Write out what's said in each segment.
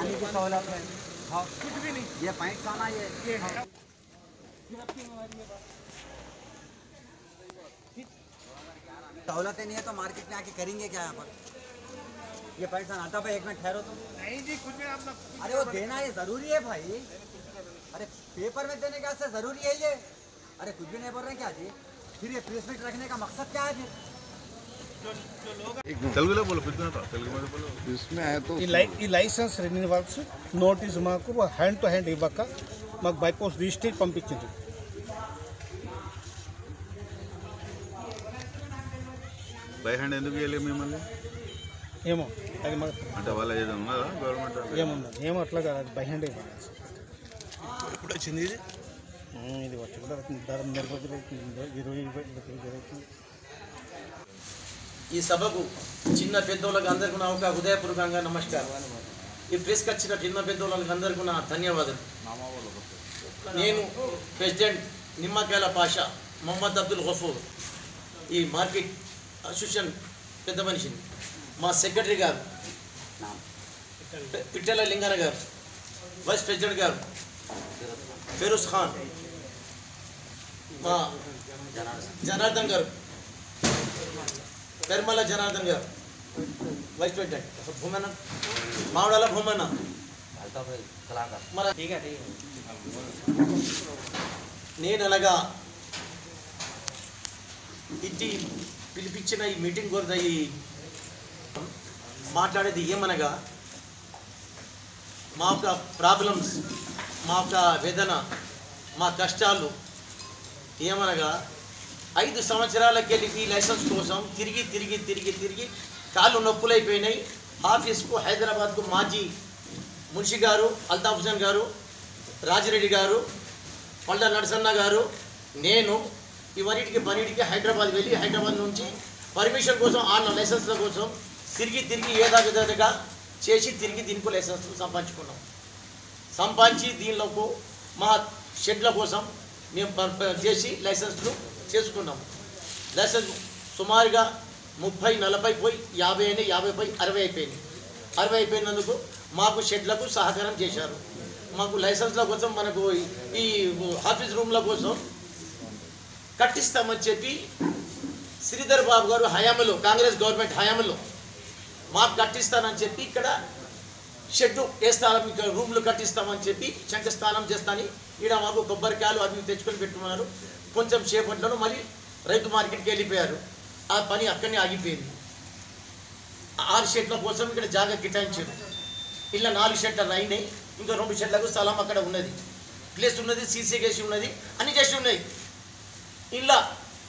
पानी की सहूलत है हाँ कुछ भी नहीं ये पैंट खाना ये ये हाँ। है फिर आपकी हमारी ये बात सहूलतें नहीं है तो मार्केट में आके करेंगे क्या यहाँ पर ये पैंट खाना आता भाई एक मिनट ठहरो तुम नहीं जी कुछ भी आप लोग अरे वो देना ये जरूरी है भाई अरे पेपर में देने का से जरूरी है ये अरे कुछ भी नहीं बोल रहे हैं क्या जी फिर ये प्रेस मीट रखने का मकसद क्या है फिर తెలుగులో బోలో పెద్దనా తెలుగు మీద బోలో इसमें है तो ఈ లై ఈ లైసెన్స్ రెన్యువల్స్ నోటీస్ మాకు హ్యాండ్ టు హ్యాండ్ ఇవ్వక మాకు బై పోస్ట్ రిజిస్ట్రీ పంపించింది బై హ్యాండ్ ఎందుకు ఇవ్వలేదు మిమ్మల్ని ఏమో అది మాకు అంటే వాళ్ళ ఏదో ఉన్నదా గవర్నమెంట్ ఏమున్నది ఏమో అట్లా కాదు అది బై హ్యాండ్ ఇవ్వాలి ఎప్పుడు వచ్చింది ఇది ఉమ్, ఇది వచ్చి కూడా దాదాపు నెల రోజులు అవుతుంది. ఇరవై ఇరవై ఇరవై జరుగుతుంది ఈ సభకు చిన్న పెద్దోళ్ళకి అందరికీ నా ఒక హృదయపూర్వకంగా నమస్కారం ఈ ప్రెస్కి వచ్చిన చిన్న పెద్దోళ్ళకి అందరికీ నా ధన్యవాదాలు నేను ప్రెసిడెంట్ నిమ్మకాయల పాషా మొహమ్మద్ అబ్దుల్ గఫూర్ ఈ మార్కెట్ అసోసియేషన్ పెద్ద మనిషిని మా సెక్రటరీ గారు పి- పిట్టెల లింగన గారు వైస్ ప్రెసిడెంట్ గారు ఫిరోజ్ ఖాన్ మా జనార్దన్ గారు పెర్మల జనార్దన్ గారు వైస్ ప్రెసిడెంట్ భూమన్న మామిడాల భూమన్న మన నేను అనగా ఇట్టి పిలిపించిన ఈ మీటింగ్ కొరత ఈ మాట్లాడేది ఏమనగా మా యొక్క ప్రాబ్లమ్స్ మా యొక్క వేదన మా కష్టాలు ఏమనగా ఐదు సంవత్సరాలకెళ్ళి ఈ లైసెన్స్ కోసం తిరిగి తిరిగి తిరిగి తిరిగి కాళ్ళు నొప్పులైపోయినాయి ఆఫీస్కు హైదరాబాద్కు మాజీ మున్షి గారు అల్తాఫ్ హుసేన్ గారు రాజిరెడ్డి గారు పళ్ళ నరసన్న గారు నేను ఇవన్నిటికి పన్నిటికి హైదరాబాద్ వెళ్ళి హైదరాబాద్ నుంచి పర్మిషన్ కోసం ఆ లైసెన్స్ల కోసం తిరిగి తిరిగి ఏదాగదగా చేసి తిరిగి దీనికి లైసెన్స్ సంపాదించుకున్నాం సంపాదించి దీనిలోకి మా షెడ్ల కోసం మేము ప- ప- చేసి లైసెన్స్లు చేసుకున్నాం లైసెన్స్ సుమారుగా ముప్పై నలభై పోయి యాభై అయినాయి యాభై పోయి అరవై అయిపోయింది అరవై అయిపోయినందుకు మాకు షెడ్లకు సహకారం చేశారు మాకు లైసెన్స్ల కోసం మనకు ఈ ఆఫీస్ రూమ్ల కోసం కట్టిస్తామని చెప్పి శ్రీధర్ బాబు గారు హయాంలో కాంగ్రెస్ గవర్నమెంట్ హయాంలో మాకు కట్టిస్తానని చెప్పి ఇక్కడ షెడ్ వేస్తాం ఇక్కడ రూమ్లు కట్టిస్తామని చెప్పి శంఖస్థానం చేస్తాని ఈడ మాకు కొబ్బరికాయలు అవి తెచ్చుకొని పెట్టుకున్నారు కొంచెం సేపట్లోనూ మళ్ళీ రైతు మార్కెట్కి వెళ్ళిపోయారు ఆ పని అక్కడనే ఆగిపోయింది ఆరు షెడ్ల కోసం ఇక్కడ జాగా కేటాయించారు ఇలా నాలుగు షెడ్లు అయినాయి ఇంకా రెండు షెడ్లకు స్థలం అక్కడ ఉన్నది ప్లేస్ ఉన్నది సీసీ కేసి ఉన్నది అన్ని చేసి ఉన్నాయి ఇలా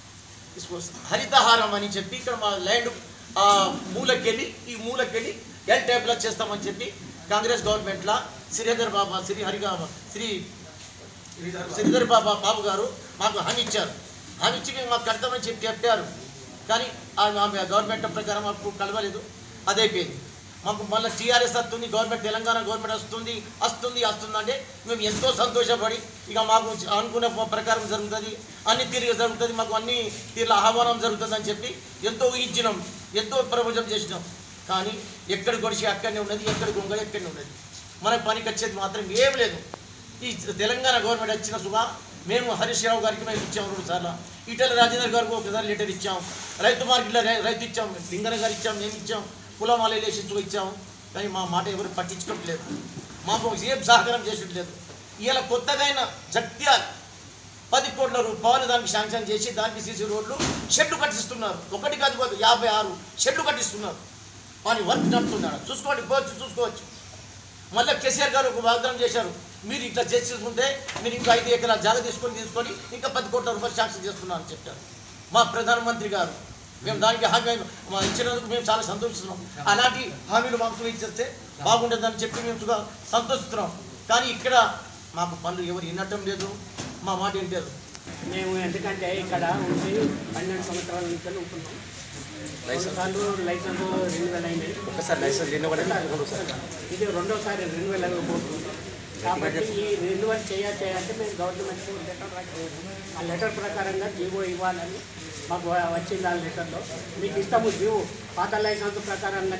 హరితహారం అని చెప్పి ఇక్కడ మా ల్యాండ్ ఆ మూలకెళ్ళి ఈ మూలకెళ్ళి ఎల్ టైప్లో చేస్తామని చెప్పి కాంగ్రెస్ గవర్నమెంట్లో శ్రీధర్ బాబా శ్రీ హరిగా శ్రీ శ్రీధర్ బాబా బాబు గారు మాకు హామీ ఇచ్చారు హామీ ఇచ్చి మేము మాకు కడతామని చెప్పి చెప్పారు కానీ ఆ ఆమె గవర్నమెంట్ ప్రకారం మాకు కలవలేదు అదైపోయింది మాకు మళ్ళీ టీఆర్ఎస్ వస్తుంది గవర్నమెంట్ తెలంగాణ గవర్నమెంట్ వస్తుంది వస్తుంది వస్తుంది అంటే మేము ఎంతో సంతోషపడి ఇక మాకు అనుకున్న ప్రకారం జరుగుతుంది అన్ని తీరుగా జరుగుతుంది మాకు అన్ని తీర్ల ఆహ్వానం జరుగుతుంది అని చెప్పి ఎంతో ఊహించినాం ఎంతో ప్రపంచం చేసినాం కానీ ఎక్కడ కొడిచి అక్కడనే ఉన్నది ఎక్కడ గొంగళి ఎక్కడనే ఉన్నది మనకు పనికి వచ్చేది మాత్రం ఏం లేదు ఈ తెలంగాణ గవర్నమెంట్ వచ్చిన సుగా మేము హరీష్ రావు గారికి మేము ఇచ్చాం రెండు సార్లు ఈటల రాజేందర్ గారికి ఒకసారి లెటర్ ఇచ్చాం రైతు మార్కెట్లో రై- రైతు ఇచ్చాం లింగన గారు ఇచ్చాం మేము ఇచ్చాం కులం లేసి ఇచ్చాం కానీ మా మాట ఎవరు పట్టించుకోవట్లేదు మాకు ఏం సహకారం చేసట్లేదు ఇవాళ కొత్తగా అయిన జగ్త్యాల్ పది కోట్ల రూపాయలు దానికి శాంక్షన్ చేసి దానికి సీసీ రోడ్లు షెడ్లు కట్టిస్తున్నారు ఒకటి కాదు కాదు యాభై ఆరు షెడ్లు కట్టిస్తున్నారు వాని వర్క్ నడుతున్నాడు చూసుకోండి పోవచ్చు చూసుకోవచ్చు మళ్ళీ కేసీఆర్ గారు ఒక వాగ్దానం చేశారు మీరు ఇట్లా చేసుకుంటే మీరు ఇంకా ఐదు ఎకరాల జాగా తీసుకొని తీసుకొని ఇంకా పది కోట్ల రూపాయలు శాంక్షన్ చేస్తున్నారు అని చెప్పారు మా ప్రధానమంత్రి గారు మేము దానికి హామీ మా ఇచ్చినందుకు మేము చాలా సంతోషిస్తున్నాం అలాంటి హామీలు మాకు ఇచ్చేస్తే బాగుంటుందని చెప్పి మేము సుగా సంతోషిస్తున్నాం కానీ ఇక్కడ మాకు పనులు ఎవరు వినటం లేదు మా మాట వింటారు మేము ఎందుకంటే ఇక్కడ ఉండి పన్నెండు సంవత్సరాల నుంచి ఉంటున్నాం రెండుసార్లు లైసెన్స్ రెన్యువల్ అయినాయి ఒకసారి లైసెన్స్ ఇది రెండోసారి రెన్యువల్ అయిపోతుంది కాబట్టి ఈ రెన్యువల్ చేయ చేయాలంటే మేము గవర్నమెంట్కి లెటర్ రాకపోయాము ఆ లెటర్ ప్రకారంగా జీవో ఇవ్వాలని మాకు వచ్చింది ఆ లెటర్లో మీకు ఇస్తాము జీవో పాత లైసెన్స్ ప్రకారంగానే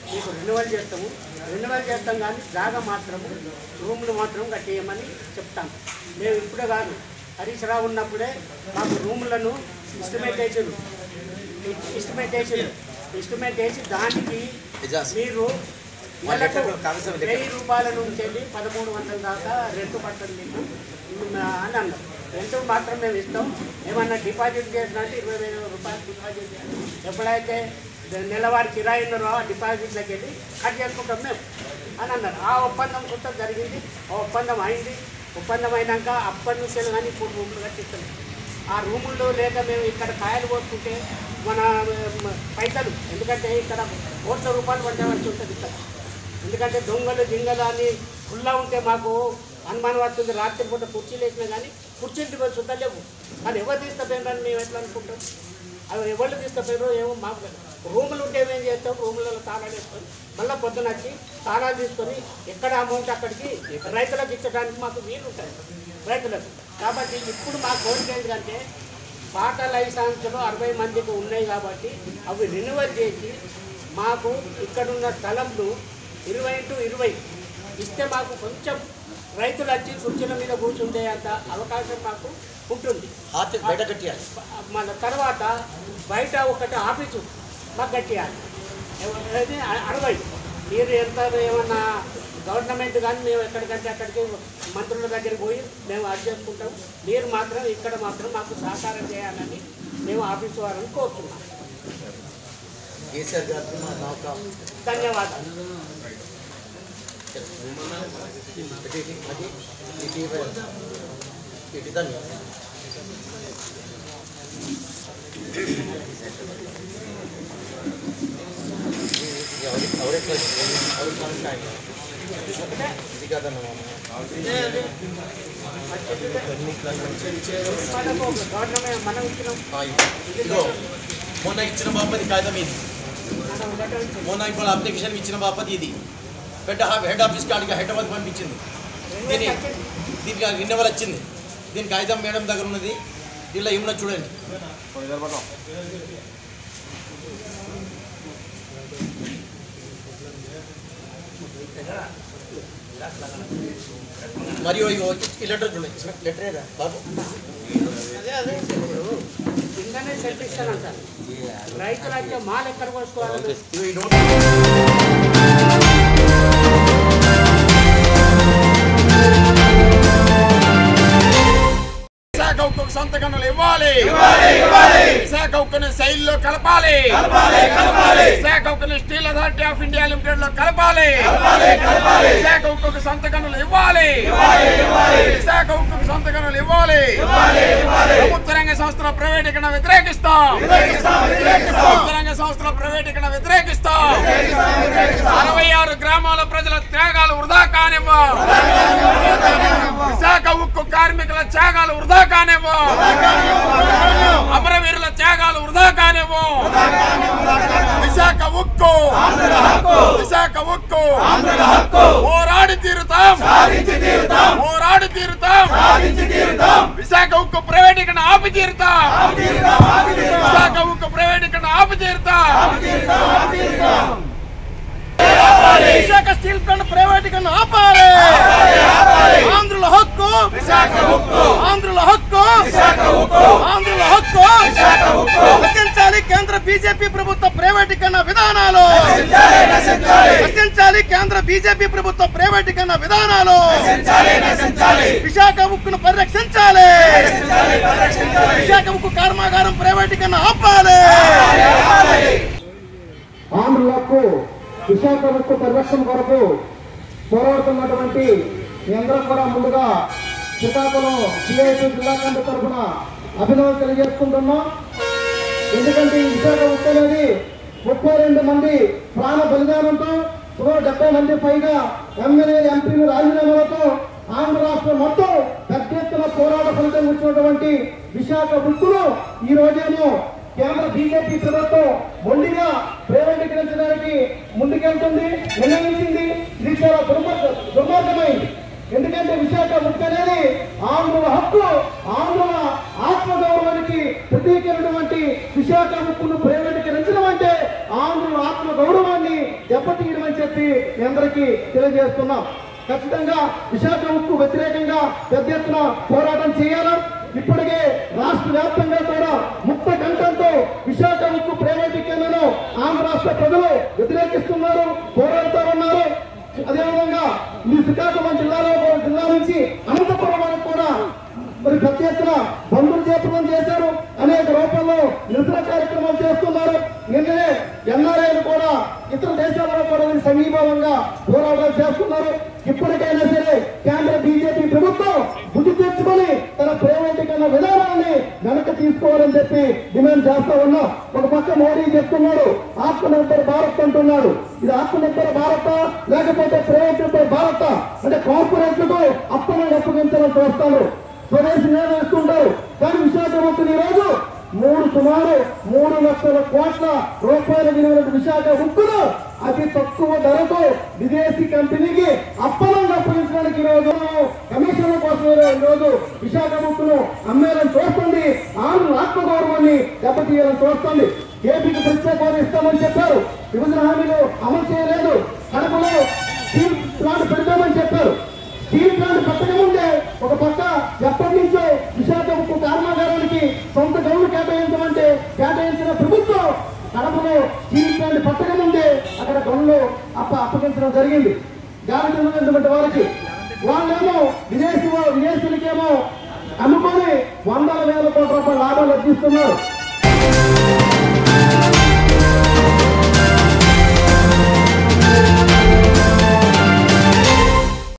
మీకు రెన్యువల్ చేస్తాము రెన్యువల్ చేస్తాం కానీ జాగా మాత్రము రూములు మాత్రం కట్టేయమని చెప్తాం మేము ఇప్పుడే కాదు హరీష్ రావు ఉన్నప్పుడే మాకు రూములను ఇస్టిమేట్ వేసారు ఇస్టిమేట్ వేసారు ఇస్టిమేట్ వేసి దానికి మీరు నెలకు వెయ్యి రూపాయల నుంచి వెళ్ళి పదమూడు వందల దాకా రెంట్ పడుతుంది మీకు ఉమ్, అని అన్నారు రెంట్ మాత్రం మేము ఇస్తాం ఏమన్నా డిపాజిట్ చేసినట్టు ఇరవై వేల రూపాయలు డిపాజిట్ చేయాలి ఎప్పుడైతే నెలవారి కిరాయి ఉన్నారో ఆ డిపాజిట్లోకి వెళ్ళి కట్ చేసుకుంటాం మేము అని అన్నారు ఆ ఒప్పందం కొంత జరిగింది ఆ ఒప్పందం అయింది ఒప్పందం అయినాక అప్పటి నుంచి వెళ్ళి కానీ ఇప్పుడు రూములు కట్టిస్తున్నాం ఆ రూముల్లో లేక మేము ఇక్కడ కాయలు కొట్టుకుంటే మన మ, పైసలు ఎందుకంటే ఇక్కడ కోట్ల రూపాయలు పడవలసి ఉంటుంది ఇక్కడ ఎందుకంటే దొంగలు దింగలు అని ఫుల్లా ఉంటే మాకు అనుమానం వస్తుంది రాత్రి పూట కుర్చీలు వేసినా కానీ కుర్చీలు పోయి చూడలేవు అది ఎవరు తీసుకుపోయినారని మేము ఎట్లా అనుకుంటాం అవి ఎవరు తీసుకుపోయారో ఏమో మాకు తెలియదు. రూములు ఉంటే ఏం చేస్తాం రూములలో తాళాలు వేసుకొని మళ్ళీ పొద్దున వచ్చి తాళాలు తీసుకొని ఎక్కడ అమౌంట్ అక్కడికి రైతులకు ఇచ్చడానికి మాకు వీలు ఉంటుంది రైతులకు కాబట్టి ఇప్పుడు మా కోరిక ఏంటంటే పాట లైసెన్సులు అరవై మందికి ఉన్నాయి కాబట్టి అవి రెన్యువల్ చేసి మాకు ఇక్కడున్న స్థలంను ఇరవై ఇంటూ ఇరవై ఇస్తే మాకు కొంచెం రైతులు వచ్చి కుర్చీల మీద కూర్చుంటే అంత అవకాశం మాకు ఉంటుంది ఆర్తి బయట కట్టియాలి మన తర్వాత బయట ఒకటి ఆఫీసు మాకు కట్టియాలి ఎవ- అది అ- అరవై మీరు ఎంత ఏమన్నా గవర్నమెంట్ కానీ మేము ఎక్కడికంటే అక్కడికి మంత్రుల దగ్గరికి పోయి మేము అది చేసుకుంటాం మీరు మాత్రం ఇక్కడ మాత్రం మాకు సహకారం చేయాలని మేము ఆఫీసు వారిని కోరుతున్నాం కేసీఆర్ గారికి మా నౌక ధన్యవాదాలు ఇటు ఇటు అది ఇటు ఇవ్వండి. ఇటు దాన్ని ఎవరి ఎవరెక్కడ ఎవరి కనెక్ట్ ఇది కదన్నమాట మనకు గవర్నమెంట్ మనం ఇచ్చినాం ఇదిగో మొన్న ఇచ్చిన బాపతి కాగితం ఇది మనం ఉండటం మొన్న ఇప్పుడు అప్లికేషన్ ఇచ్చిన బాపతి ఇది పెద్ద హెడ్ ఆఫీస్ కాడికి హైదరాబాద్ పంపించింది దీని దీనికి రెన్యువల్ వచ్చింది దీని కాగితం మేడం దగ్గర ఉన్నది దీనిలో ఏమన్నా చూడండి మరియు ఇగో ఈ లెటర్ చూడండి లెటరేరా బాబు అదే అదే ఇప్పుడు కిందనే సెట్ ఇస్తానంటారు రైతులు అయితే మాలు ఎక్కడ కోసుకోవాలి ఇగో ఈ నోట్ విశాఖ ఉక్కు సంతకణలు ఇవ్వాలి విశాఖ ఉక్కుని శైలిలో కలపాలి విశాఖ ఉక్కుని steel authority of India limited లో కలపాలి విశాఖ ఉక్కుకు సంతకణలు ఇవ్వాలి విశాఖ ఉక్కుకు సంతకణలు ఇవ్వాలి ప్రభుత్వ రంగ సంస్థల ప్రైవేటీకరణ వ్యతిరేకిస్తాం ప్రభుత్వ రంగ సంస్థల ప్రైవేటీకరణ వ్యతిరేకిస్తాం అరవై ఆరు గ్రామాల ప్రజల త్యాగాలు వృధా కానివ్వం విశాఖ ఉక్కు కార్మికుల త్యాగాలు వృధా కానివ్వం అమరవీరుల త్యాగాలు వృధా కానివ్వం విశాఖ ఉక్కు విశాఖ ఉక్కు పోరాడి తీరుతాం పోరాడి తీరుతాం విశాఖ ఉక్కు ప్రైవేటీకరణ ఆపి తీరుతాం విశాఖ ఉక్కు ప్రైవేటీకరణ ఆపి తీరుతాం విశాఖ స్టీల్ ప్లాంట్ ప్రైవేటీకరణ ఆపాలి ఆంధ్రుల హక్కు ఆంధ్రుల హక్కు ఆంధ్రుల హక్కు రక్షించాలి కేంద్ర బీజేపీ ప్రభుత్వ ప్రైవేటీకరణ విధానాలు రక్షించాలి కేంద్ర బీజేపీ ప్రభుత్వ ప్రైవేటీకరణ విధానాలు విశాఖ ఉక్కును పరిరక్షించాలి విశాఖ ఉక్కు కర్మాగారం ప్రైవేటీకరణ ఆపాలి ఆంధ్రులకు విశాఖ ఉక్కు పరిరక్షణ కొరకు పోరాడుతున్నటువంటి మీ అందరం కూడా ముందుగా శ్రీకాకుళం సిఐటి జిల్లా కమిటీ తరఫున అభినందనలు తెలియజేసుకుంటున్నాం ఎందుకంటే ఈ విశాఖ ఉక్కు అనేది ముప్పై రెండు మంది ప్రాణ బలిదానంతో సుమారు డెబ్బై మంది పైగా ఎమ్మెల్యే ఎంపీలు రాజీనామాలతో ఆంధ్ర రాష్ట్రం మొత్తం పెద్ద ఎత్తున పోరాట ఫలితం వచ్చినటువంటి విశాఖ ఉక్కును ఈ రోజేమో కేంద్ర బీజేపీ ప్రభుత్వం మొండిగా ప్రైవేటీకరించడానికి ముందుకెళ్తుంది నిర్ణయించింది ఇది చాలా దుర్మార్గ దుర్మార్గమైంది ఎందుకంటే విశాఖ ముక్కు అనేది ఆంధ్రుల హక్కు ఆంధ్రుల ఆత్మగౌరవానికి ప్రతీకైనటువంటి విశాఖ ముక్కును ప్రైవేటీకరించడం అంటే ఆంధ్రుల ఆత్మ గౌరవాన్ని దెబ్బతీయడం అని చెప్పి మీ అందరికీ తెలియజేస్తున్నాం ఖచ్చితంగా విశాఖ ఉక్కు వ్యతిరేకంగా పెద్ద ఎత్తున పోరాటం చేయాలి ఇప్పటికే రాష్ట్ర వ్యాప్తంగా కూడా ముక్త కంఠంతో విశాఖ ఉక్కు ప్రైవేటీకరణను ఆంధ్ర రాష్ట్ర ప్రజలు వ్యతిరేకిస్తున్నారు పోరాడుతూ ఉన్నారు అదేవిధంగా ఈ శ్రీకాకుళం జిల్లాలో జిల్లా నుంచి అనంతపురం వరకు కూడా మరి పెద్ద ఎత్తున బంధులు చేపడం చేశారు అనేక రూపంలో నిరసన కార్యక్రమాలు చేస్తున్నారు నిన్ననే ఎన్ఆర్ఐలు కూడా ఇతర దేశాలలో కూడా దీనికి సమీభావంగా పోరాటాలు చేస్తున్నారు ఇప్పటికైనా సరే కేంద్ర బీజేపీ ప్రభుత్వం బుద్ధి తెచ్చుకొని తన ప్రైవేటీకరణ విధానాన్ని వెనక్కి తీసుకోవాలని చెప్పి డిమాండ్ చేస్తా ఉన్నాం ఒక పక్క మోడీ చెప్తున్నాడు ఆత్మనిర్భర్ భారత్ అంటున్నాడు ఇది ఆత్మనిర్భర్ భారత లేకపోతే ప్రైవేట్ భారత అంటే కార్పొరేట్లకు అప్పని అప్పగించాలని చూస్తాను స్వదేశీ నేను వేసుకుంటారు కానీ విశాఖపట్నం ఈ రోజు మూడు సుమారు మూడు లక్షల కోట్ల రూపాయల విలువైన విశాఖ ఉక్కును అతి తక్కువ ధరకు విదేశీ కంపెనీకి అప్పనంగా అప్పగించడానికి ఈ రోజు కమిషన్ల కోసం ఈ రోజు విశాఖ ఉక్కును అమ్మేయాలని చూస్తుంది ఆంధ్ర ఆత్మగౌరవాన్ని దెబ్బతీయాలని చూస్తుంది ఏపీకి ప్రత్యేక హోదా ఇస్తామని చెప్పారు విభజన హామీలు అమలు చేయలేదు కడపలో స్టీల్ ప్లాంట్ పెడతామని చెప్పారు స్టీల్ ప్లాంట్ పెట్టకముందే ఒక పక్క ఎప్పటి నుంచో విశాఖ ఉక్కు కర్మాగారానికి సొంత గౌరవ కేటాయించమంటే కేటాయించిన ప్రభుత్వం కడపలో స్టీల్ ప్లాంట్ పెట్టకముందే అక్కడ గనులు అప్ప అప్పగించడం జరిగింది గాలి ఉన్నటువంటి వారికి వాళ్ళేమో విదేశీ వా- విదేశీలకేమో అమ్ముకొని వందల వేల కోట్ల రూపాయల లాభాలు అర్జిస్తున్నారు